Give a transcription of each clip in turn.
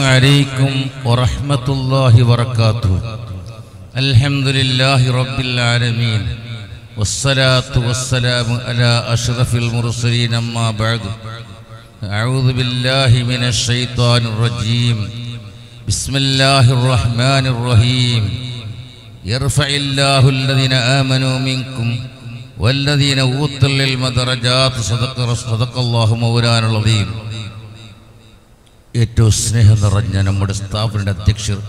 عليكم ورحمة الله وبركاته الحمد لله رب العالمين والصلاة والسلام على أشرف المرسلين أما بعد أعوذ بالله من الشيطان الرجيم بسم الله الرحمن الرحيم يرفع الله الذين آمنوا منكم والذين أوتوا العلم درجات صدق صدق الله مولانا العظيم ഏറ്റവും സ്നേഹം നിറഞ്ഞ നമ്മുടെ സ്ഥാപനയുടെ അധ്യക്ഷർ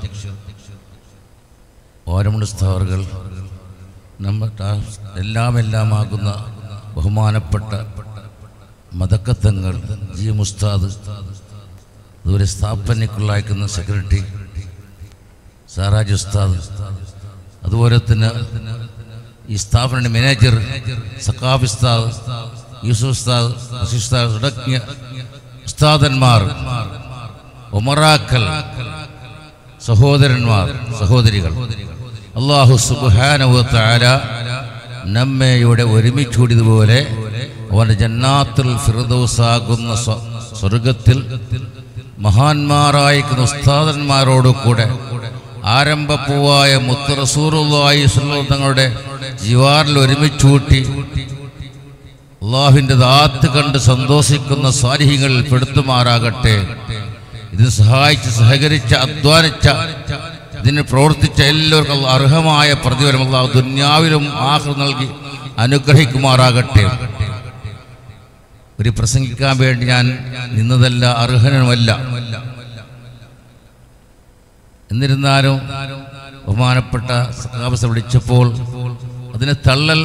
ഓരമുണ്ട് സ്ഥാപറുകൾ നമ്മുടെ എല്ലാം എല്ലാമാകുന്ന ബഹുമാനപ്പെട്ട മതക്കത്തങ്ങൾ ജി മുസ്താദ് അതുപോലെ സ്ഥാപനയ്ക്കുള്ള അയക്കുന്ന സെക്രട്ടറി സാറാജ് ഉസ്താദ് അതുപോലെ തന്നെ ഈ സ്ഥാപനയുടെ മാനേജർ സക്കാഫ് ഉസ്താദ് യൂസുഫ് ഉസ്താദ് റഷീദ് ഉസ്താദ് തുടങ്ങിയ ഉസ്താദന്മാർ ഉമറാക്കൽ സഹോദരന്മാർ സഹോദരികൾ അള്ളാഹു സുബാനുവത്താര നമ്മെ ഇവിടെ ഒരുമിച്ചൂടിയതുപോലെ അവൻ്റെ ജന്നാത്തുൽ ഫിറദൗസാകുന്ന സ്വ- സ്വർഗത്തിൽ മഹാന്മാരായിരിക്കുന്ന ഉസ്താദന്മാരോട് കൂടെ ആരംഭപ്പൂവായ മുത്ത് റസൂറുള്ളായി തങ്ങളുടെ ജിവാറിൽ ഒരുമിച്ചൂട്ടി അള്ളാഹുവിൻ്റെ ദാത്ത് കണ്ട് സന്തോഷിക്കുന്ന സാരിഹികളിൽ പെടുത്തുമാറാകട്ടെ ഇതിന് സഹായിച്ച് സഹകരിച്ച അധ്വാനിച്ച ഇതിന് പ്രവർത്തിച്ച എല്ലാവർക്കും അള്ളാഹ് അർഹമായ പ്രതിഫലം അള്ളാഹു ദുന്യാവിലും ആഹ്ർ നൽകി അനുഗ്രഹിക്കുമാറാകട്ടെ ഒരു പ്രസംഗിക്കാൻ വേണ്ടി ഞാൻ നിന്നതല്ല അർഹനുമല്ല എന്നിരുന്നാലും ബഹുമാനപ്പെട്ട സഖാബസ വിളിച്ചപ്പോൾ അതിനെ തള്ളൽ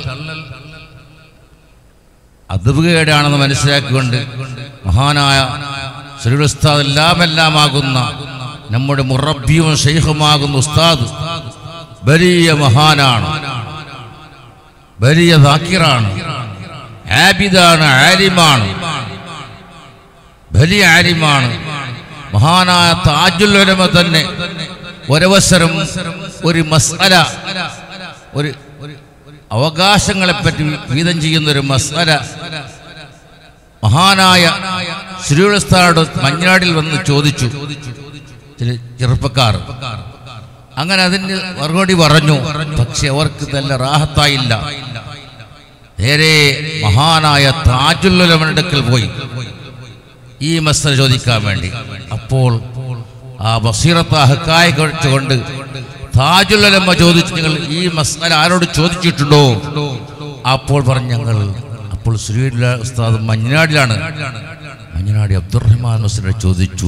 അതുകേടാണെന്ന് മനസ്സിലാക്കിക്കൊണ്ട് മഹാനായ ശ്രീ ഉസ്താദ് എല്ലാം എല്ലാമാകുന്ന നമ്മുടെ മുറബിയും ഷെയ്ഖുമാകുന്ന ഉസ്താദ് വലിയ മഹാനാണ് വലിയ ദാക്കിറാണ് ആബിദാണ് ആലിമാണ് വലിയ ആലിമാണ് മഹാനായ താജുല്ലമ തന്നെ ഒരവസരം ഒരു മസ്അല ഒരു അവകാശങ്ങളെപ്പറ്റി വീതം ചെയ്യുന്ന ഒരു മസ്അല മഹാനായ ശ്രീയുളസ്ഥാട് മഞ്ഞാടിൽ വന്ന് ചോദിച്ചു ചില ചെറുപ്പക്കാർ അങ്ങനെ അതിന് മറുപടി പറഞ്ഞു പക്ഷെ അവർക്ക് നല്ല റാഹത്തായില്ല നേരെ മഹാനായ താജുല്ലുലമന്റെ അടുക്കൽ പോയി ഈ മസ്തല ചോദിക്കാൻ വേണ്ടി അപ്പോൾ ആ ബസീറത്ത് ഹക്കായ കഴിച്ചുകൊണ്ട് താജുല്ലമ്മ ചോദിച്ചു നിങ്ങൾ ഈ മസ്തല ആരോട് ചോദിച്ചിട്ടുണ്ടോ അപ്പോൾ പറഞ്ഞു ഞങ്ങൾ അപ്പോൾ ശ്രീല ഉസ്താദ് മഞ്ഞനാടിലാണ് മഞ്ഞനാടി അബ്ദുറഹ്മാൻ മസ്ലിനെ ചോദിച്ചു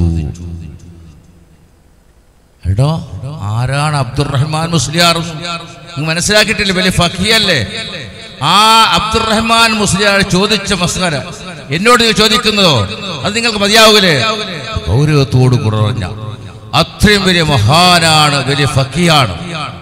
എടോ ആരാണ് അബ്ദുറഹ്മാൻ മുസ്ലിയാർ നിങ്ങൾ മനസ്സിലാക്കിയിട്ടില്ല വലിയ ഫക്കിയല്ലേ ആ അബ്ദുറഹ്മാൻ മുസ്ലിയാർ ചോദിച്ച മസ്കര എന്നോട് നിങ്ങൾ ചോദിക്കുന്നതോ അത് നിങ്ങൾക്ക് മതിയാവൂലേ ഗൗരവത്തോട് കൂടെ പറഞ്ഞ അത്രയും വലിയ മഹാനാണ് വലിയ ഫക്കിയാണ്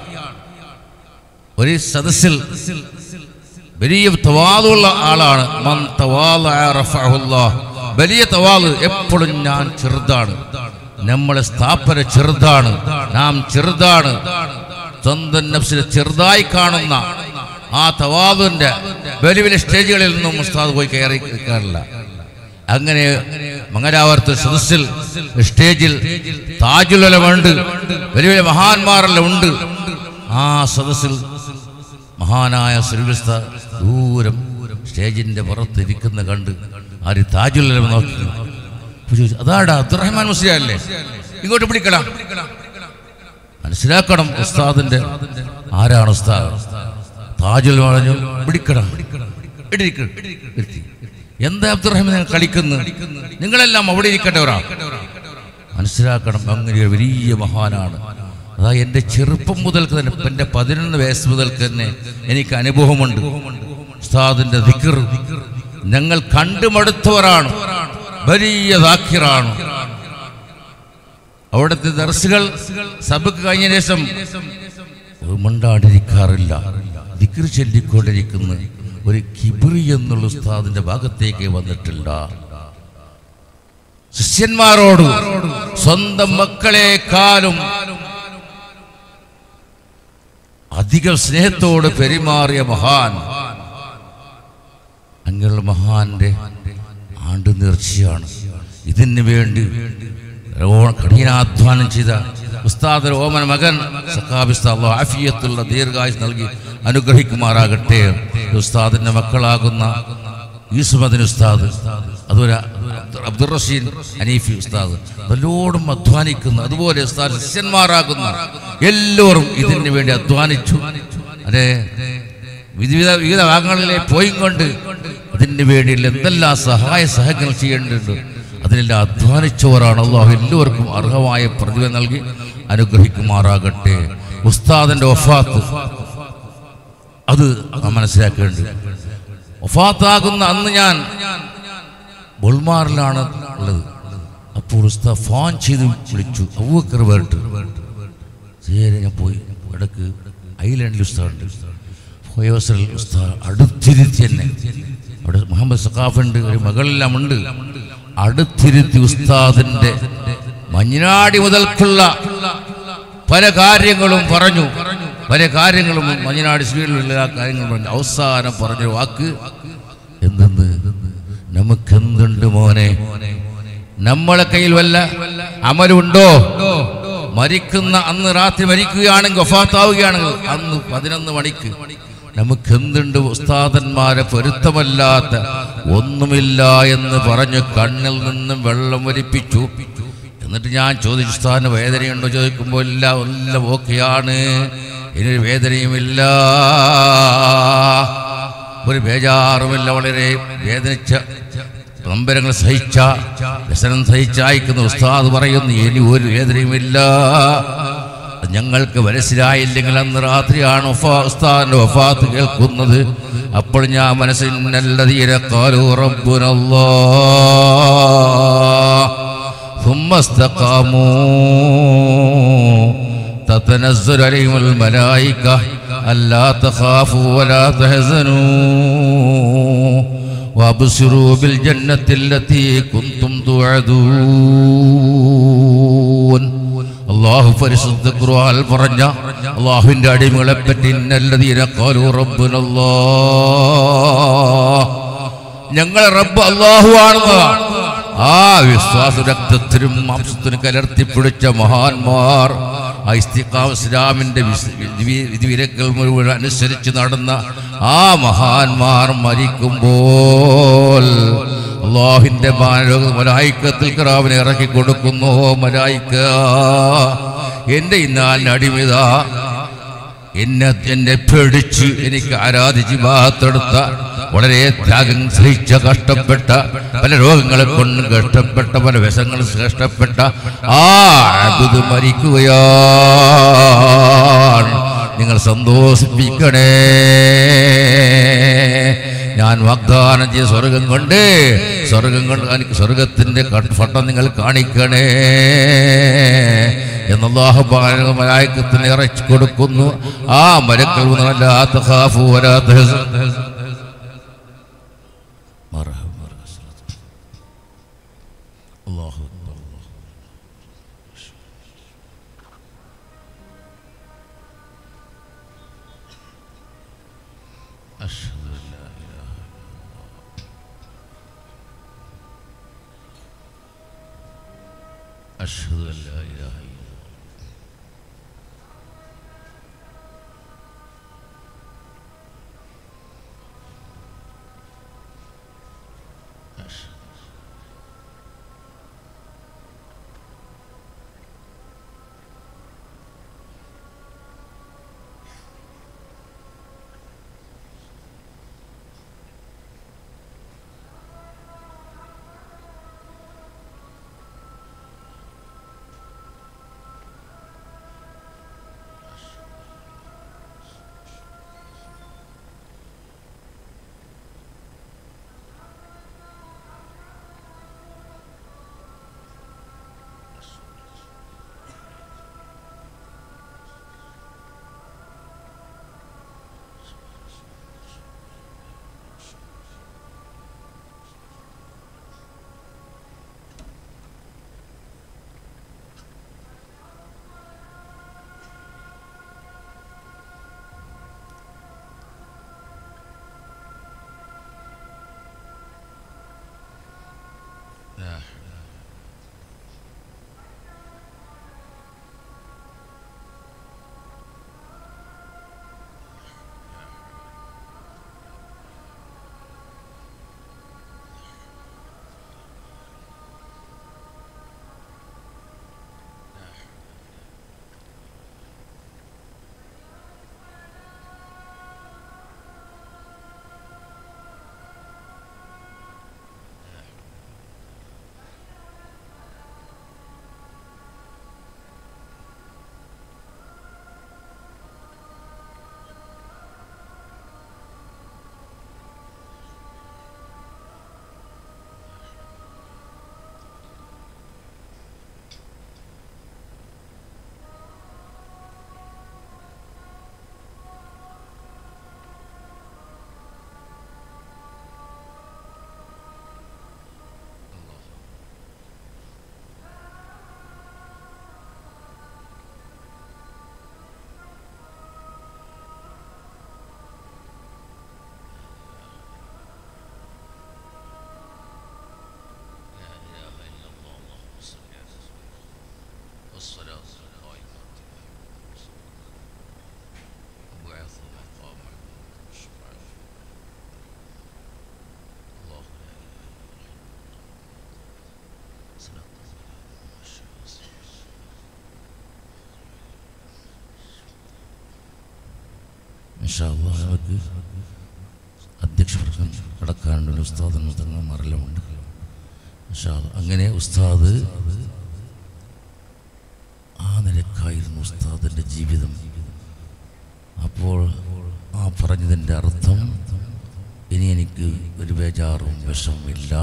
ഒരു സദസ്സിൽ വലിയ തവാതുള്ള ആളാണ് മൻ തവാല റഫഅഹുല്ലാഹ്. വലിയ തവാല് എപ്പോഴും ഞാൻ ചെറുതാണ് നമ്മളെ സ്ഥാപന ചെറുതാണ് നാം ചെറുതാണ് സ്വന്തം നഫ്സിനെ ചെറുതായി കാണുന്ന ആ തവാദിന്റെ വലിയ വലിയ സ്റ്റേജുകളിൽ നിന്നും ഉസ്താദ് പോയി കയറി നിൽക്കാറില്ല അങ്ങനെ മംഗലാവർത്ത സദസ്സിൽ സ്റ്റേജിൽ താജുലമുണ്ട് വലിയ വലിയ മഹാന്മാരെല്ലാം ഉണ്ട് ആ സദസ്സിൽ മഹാനായ ശ്രീവിസ്ത ദൂരം സ്റ്റേജിന്റെ പുറത്തിരിക്കുന്ന കണ്ട് ആര് താജുലം നോക്കി അപ്പൊ ചോദിച്ചു, അതാടാ അബ്ദുറഹ്മാൻ മുസ്ലിം അല്ലേ ഇങ്ങോട്ട് പിടിക്കടാ മനസ്സിലാക്കണം ഉസ്താദിന്റെ ആരാണ് ഉസ്താദ് താജുൽ പറഞ്ഞു പിടിക്കടാ ഇടിരിക്ക്. ഇരുത്തി. എന്താ അബ്ദുറഹ്മാൻ നിങ്ങൾ കളിക്കുന്നു നിങ്ങളെല്ലാം അവിടെ ഇരിക്കേണ്ടവരാ മനസ്സിലാക്കണം അങ്ങനെ ഒരു വലിയ മഹാനാണ് അതാ എൻ്റെ ചെറുപ്പം മുതൽക്ക് തന്നെ എൻ്റെ പതിനൊന്ന് വയസ്സ് മുതൽക്ക് തന്നെ എനിക്ക് അനുഭവമുണ്ട് ഉസ്താദിന്റെ ദിക്ർ ഞങ്ങൾ കണ്ടുമടുത്തവരാണ് വലിയ ദാക്കിറാണ് അവിടുത്തെ ദർസുകൾ സഭക്ക് കഴിഞ്ഞ ശേഷം ഒരു മണ്ടാണ്ടിരിക്കാറില്ല ദിക്ർ ചൊല്ലിക്കൊണ്ടിരിക്കുന്ന ഒരു കിബിറി എന്നുള്ള ഉസ്താദിന്റെ ഭാഗത്തേക്ക് വന്നിട്ടില്ല ശിഷ്യന്മാരോട് സ്വന്തം മക്കളെക്കാളും അധികം സ്നേഹത്തോട് പെരുമാറിയ മഹാൻ അങ്ങനെയുള്ള മഹാന്റെ ആണ്ട് നേർച്ചയാണ് ഇതിന് വേണ്ടി നല്ലോണം കഠിനാധ്വാനം ചെയ്ത ഉസ്താദ് ഓമൻ മകൻ സഖാബിസ്ത അള്ളാഹു ആഫിയത്തുള്ള ദീർഘായുസ് നൽകി അനുഗ്രഹിക്കുമാറാകട്ടെ ഉസ്താദിന്റെ മക്കളാകുന്ന യൂസുഫദിൻ ഉസ്താദ് അതുപോലെ അബ്ദുൾ റഷീദ് ഹനീഫി ഉസ്താദ് നല്ലോണം അധ്വാനിക്കുന്ന അതുപോലെ ഉസ്താദ് ശിഷ്യന്മാരാകുന്ന എല്ലാവരും ഇതിന് വേണ്ടി അധ്വാനിച്ചു അതെ വിവിധ വിവിധ ഭാഗങ്ങളിലെ പോയും കൊണ്ട് ഇതിന് വേണ്ടിയുള്ള എന്തെല്ലാം സഹായ സഹകരണം ചെയ്യേണ്ടതുണ്ട് അതിനെല്ലാം അധ്വാനിച്ചവരാണ് അള്ളാഹു എല്ലാവർക്കും അർഹമായ പ്രതിഭ നൽകി അനുഗ്രഹിക്കുമാറാകട്ടെ ഉസ്താദിന്റെ ഒഫാത്ത് അത് നാം മനസ്സിലാക്കേണ്ടത് ഒഫാത്താകുന്ന അന്ന് ഞാൻ ബുൾമാറിലാണ് ഉള്ളത് അപ്പോൾ ഉസ്താദ് ഫോൺ ചെയ്ത് വിളിച്ചു അവക്കർ വേറിട്ട് ശരി ഞാൻ പോയി ഇടക്ക് ഐലൻഡിൽ ഉസ്താദുണ്ട് പോയ അവസരത്തിൽ ഉസ്താദ് അടുത്തിരുത്തി തന്നെ അവിടെ മുഹമ്മദ് സഖാഫുണ്ട് ഒരു മകളെല്ലാം ഉണ്ട് അടുത്തിരുത്തി ഉസ്താദിന്റെ മഞ്ഞനാടി മുതൽക്കുള്ള പല കാര്യങ്ങളും പറഞ്ഞു പല കാര്യങ്ങളും മഞ്ഞനാടി സ്പീഡിലുള്ള എല്ലാ കാര്യങ്ങളും പറഞ്ഞു അവസാനം പറഞ്ഞ വാക്ക് എന്തെന്ന് നമുക്കെന്തുണ്ട് മോനെ നമ്മളെ കയ്യിൽ വല്ല അമലുണ്ടോ മരിക്കുന്ന അന്ന് രാത്രി മരിക്കുകയാണെങ്കിൽ വഫാത്താവുകയാണെങ്കിൽ അന്ന് പതിനൊന്ന് മണിക്ക് നമുക്ക് എന്തുണ്ട് ഉസ്താദന്മാരെ പൊരുത്തമല്ലാത്ത ഒന്നുമില്ല എന്ന് പറഞ്ഞ് കണ്ണിൽ നിന്നും വെള്ളം വലിപ്പിച്ചു എന്നിട്ട് ഞാൻ ചോദിച്ചു ഉസ്താദിന് വേദനയുണ്ടോ ചോദിക്കുമ്പോൾ ഇല്ല എല്ലാം ഓക്കെയാണ് ഇനി വേദനയുമില്ല ഒരു ബേജാറുമില്ല വളരെ വേദനിച്ച നമ്പരങ്ങൾ സഹിച്ച വ്യസനം സഹിച്ച അയക്കുന്ന ഉസ്താദ് പറയുന്നു ഇനി ഒരു വേദനയുമില്ല ഞങ്ങൾക്ക് മനസ്സിലായില്ലെങ്കിൽ അന്ന് രാത്രിയാണ് വഫാ ഉസ്താദിന്റെ വഫാത്ത് കേൾക്കുന്നത് അപ്പോൾ ഞാൻ മനസ്സിനല്ലതീരെ കാലു റബ്ബുനല്ലാ ثم استقاموا تتنزل عليهم الملائكة ألا تخافوا ولا تحزنوا وابصروا بالجنة التي كنتم توعدون അള്ളാഹു പരിശുദ്ധ ഖുർആൻ പറഞ്ഞ അള്ളാഹുവിന്റെ അടിമകളെ പറ്റി ഇന്നല്ലതീന ഖാലു റബ്ബുനല്ലാഹ് ഞങ്ങളെ റബ്ബ് അള്ളാഹു ആണെന്നതാണ് ആ വിശ്വാസ രക്തത്തിനും മാംസത്തിനും കലർത്തി പിടിച്ച മഹാന്മാർ ആ ഇസ്തിഖാം ഇസ്ലാമിന്റെ വിസ്- വിധി- വിധിവിലക്കൽ മുഴുവൻ അനുസരിച്ച് നടന്ന ആ മഹാന്മാർ മരിക്കുമ്പോൾ അള്ളാഹിന്റെ മലായിക്കത്തിൽ കിറാവിനെ ഇറക്കി കൊടുക്കുന്നു "ഓ മലായിക്ക എന്റെ ഇന്നാലിന് അടിമിത എന്നെ എന്നെ പേടിച്ച് എനിക്ക് ആരാധിച്ച് ഭാഗത്തെടുത്ത വളരെ ത്യാഗം സഹിച്ച കഷ്ടപ്പെട്ട പല രോഗങ്ങളെ കൊണ്ട് കഷ്ടപ്പെട്ട പല വിഷങ്ങൾ കഷ്ടപ്പെട്ട ആ അബുദ് മരിക്കുകയാണ് നിങ്ങൾ സന്തോഷിപ്പിക്കണേ ഞാൻ വാഗ്ദാനം ചെയ്ത സ്വർഗം കൊണ്ട് സ്വർഗം കൊണ്ട് എനിക്ക് സ്വർഗത്തിന്റെ ക- ഫട്ടം നിങ്ങൾ കാണിക്കണേ എന്നല്ലാഹു മലായക്കത്തിന് ഇറച്ചു കൊടുക്കുന്നു ആ മരക്കൾ വല്ലാത്ത ഖാഫു വലാത്ത ഹസൻ. മർഹബ, മർഹബ, സ്വലാത്ത്. അല്ലാഹു അക്ബർ, അല്ലാഹു അക്ബർ. അഷ്ഹദു അൻ ലാ ഇലാഹ ഇല്ലല്ലാഹ്. അഷ്ഹദു അൻ ലാ ഇലാഹ ഇല്ലല്ലാഹ്. ഇൻഷാ അല്ലാഹ് നമുക്ക് അധ്യക്ഷ പ്രശ്നം കടക്കാനുണ്ട് ഉസ്താദ് തങ്ങന്മാരെല്ലാമുണ്ട് ഇൻഷാ അല്ലാഹ്. അങ്ങനെ ഉസ്താദ് ആ നിലക്കായിരുന്നു ഉസ്താദിൻ്റെ ജീവിതം അപ്പോൾ ആ പറഞ്ഞതിൻ്റെ അർത്ഥം ഇനി എനിക്ക് ഒരു ബേജാറും വിഷമില്ല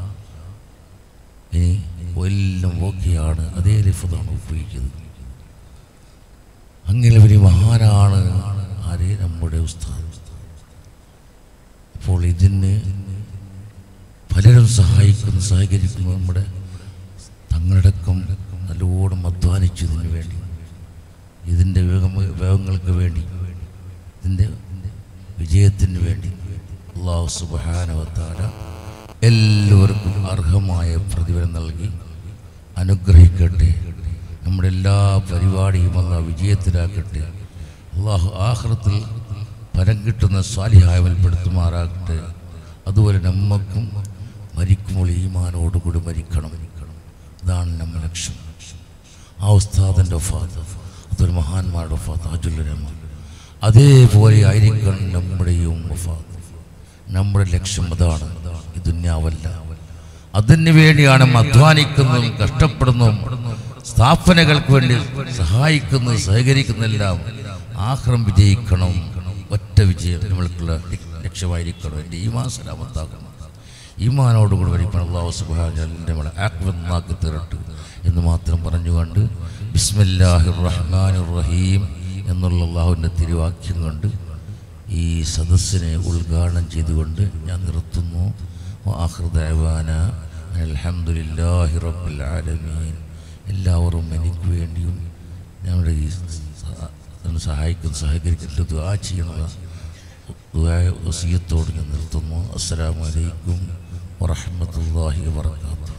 ഇനി എല്ലാം ഓക്കെയാണ് അതേ ലിഫതാണ് ഉപയോഗിക്കുന്നത് അങ്ങനെ വലിയ മഹാനാണ് ആര് നമ്മുടെ ഉസ്താദ് അപ്പോൾ ഇതിന് പലരും സഹായിക്കുന്നു സഹകരിക്കുന്നു നമ്മുടെ തങ്ങളടക്കം നല്ലോണം അധ്വാനിച്ചു ഇതിന് വേണ്ടി ഇതിൻ്റെ വേഗങ്ങൾക്ക് വേണ്ടി ഇതിൻ്റെ വിജയത്തിന് വേണ്ടി അള്ളാഹു സുബാനവത്താല എല്ലാവർക്കും അർഹമായ പ്രതിഫലം നൽകി അനുഗ്രഹിക്കട്ടെ നമ്മുടെ എല്ലാ പരിപാടിയും അല്ല വിജയത്തിലാക്കട്ടെ അള്ളാഹു ആഹ്റത്തിൽ ഫലം കിട്ടുന്ന സ്വാലിഹായവൽപ്പെടുത്തുമാറാകട്ടെ അതുപോലെ നമ്മക്കും മരിക്കുമ്പോൾ ഈമാനോടുകൂടി മരിക്കണം ഇതാണ് നമ്മുടെ ലക്ഷ്യം ആ ഉസ്താദിൻ്റെ ഒഫാത്ത് അതൊരു മഹാന്മാരുടെ ഒഫാത്ത് അജുല്ലരഹ്മാൻ അതേപോലെ ആയിരിക്കണം നമ്മുടെയും വഫാത്ത് നമ്മുടെ ലക്ഷ്യം അതാണ് ഈ ദുന്യാവല്ല അതിന് വേണ്ടിയാണ് നാം അധ്വാനിക്കുന്നതും കഷ്ടപ്പെടുന്നതും സ്ഥാപനകൾക്ക് വേണ്ടി സഹായിക്കുന്നതും സഹകരിക്കുന്നതെല്ലാം ആഹ്റം വിജയിക്കണം ഒറ്റ വിജയം നമ്മൾക്കുള്ള ലക്ഷ്യമായിരിക്കണം എൻ്റെ ഈമാൻ സലാമത്താക്കണം ഈമാനോടുകൂടി വരിക്കണം അള്ളാഹു സുബാൻ നമ്മളെ ആക്വന്നാക്കി തീരട്ട് എന്ന് മാത്രം പറഞ്ഞുകൊണ്ട് ബിസ്മില്ലാഹിർ റഹ്മാനിർ റഹീം എന്നുള്ള അള്ളാഹുവിൻ്റെ തിരുവാക്യം കൊണ്ട് ഈ സദസ്സിനെ ഉദ്ഘാടനം ചെയ്തുകൊണ്ട് ഞാൻ നിർത്തുന്നു ആഹൃദാന അലഹമുല്ലാഹി റബ്ബുൽ ആലമീൻ എല്ലാവരും എനിക്ക് വേണ്ടിയും ഞങ്ങളുടെ ഈ സഹ- എന്നെ സഹായിക്കുന്ന സഹകരിക്കുന്ന ദുആ ചെയ്യണത് ദുആ വസിയത്തോട് ഞാൻ നിർത്തുന്നു അസ്സലാമു അലൈക്കും വറഹ്മത്തുള്ളാഹി വബറകാതുഹു